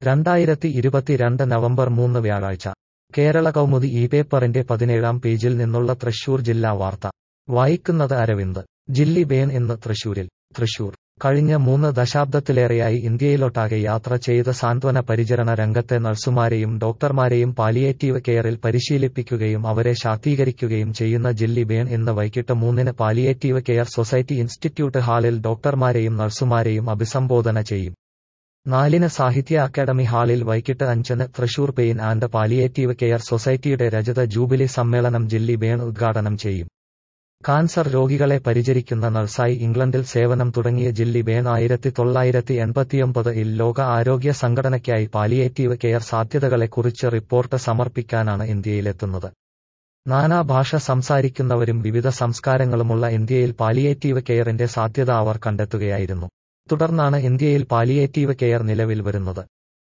രണ്ടായിരത്തി ഇരുപത്തിരണ്ട് നവംബർ മൂന്ന് വ്യാഴാഴ്ച കേരള കൗമുദി ഈ പേപ്പറിന്റെ പതിനേഴാം പേജിൽ നിന്നുള്ള തൃശൂർ ജില്ലാ വാർത്ത വായിക്കുന്നത് അരവിന്ദ് ജില്ലി ബേൻ ഇന്ന് തൃശൂരിൽ തൃശൂർ കഴിഞ്ഞ മൂന്ന് ദശാബ്ദത്തിലേറെയായി ഇന്ത്യയിലൊട്ടാകെ യാത്ര ചെയ്ത് സാന്ത്വന പരിചരണ രംഗത്തെ നഴ്സുമാരെയും ഡോക്ടർമാരെയും പാലിയേറ്റീവ് കെയറിൽ പരിശീലിപ്പിക്കുകയും അവരെ ശാക്തീകരിക്കുകയും ചെയ്യുന്ന ജില്ലി ബേൺ ഇന്ന് വൈകിട്ട് മൂന്നിന് പാലിയേറ്റീവ് കെയർ സൊസൈറ്റി ഇൻസ്റ്റിറ്റ്യൂട്ട് ഹാളിൽ ഡോക്ടർമാരെയും നഴ്സുമാരെയും അഭിസംബോധന ചെയ്യും നാലിന് സാഹിത്യ അക്കാദമി ഹാളിൽ വൈകിട്ട് അഞ്ചിന് Thrissur pain and palliative care സൊസൈറ്റിയുടെ രജത ജൂബിലി സമ്മേളനം ജില്ലി ബേൺ ഉദ്ഘാടനം ചെയ്യും കാൻസർ രോഗികളെ പരിചരിക്കുന്ന നഴ്സായി ഇംഗ്ലണ്ടിൽ സേവനം തുടങ്ങിയ ജില്ലി ബേൺ ആയിരത്തി തൊള്ളായിരത്തി എൺപത്തിയൊമ്പതിൽ ലോക ആരോഗ്യ സംഘടനയ്ക്കായി പാലിയേറ്റീവ് കെയർ സാധ്യതകളെക്കുറിച്ച് റിപ്പോർട്ട് സമർപ്പിക്കാനാണ് ഇന്ത്യയിലെത്തുന്നത് നാനാ ഭാഷ സംസാരിക്കുന്നവരും വിവിധ സംസ്കാരങ്ങളുമുള്ള ഇന്ത്യയിൽ പാലിയേറ്റീവ് കെയറിന്റെ സാധ്യത അവർ കണ്ടെത്തുകയായിരുന്നു തുടർന്നാണ് ഇന്ത്യയിൽ പാലിയേറ്റീവ് കെയർ നിലവിൽ വരുന്നത്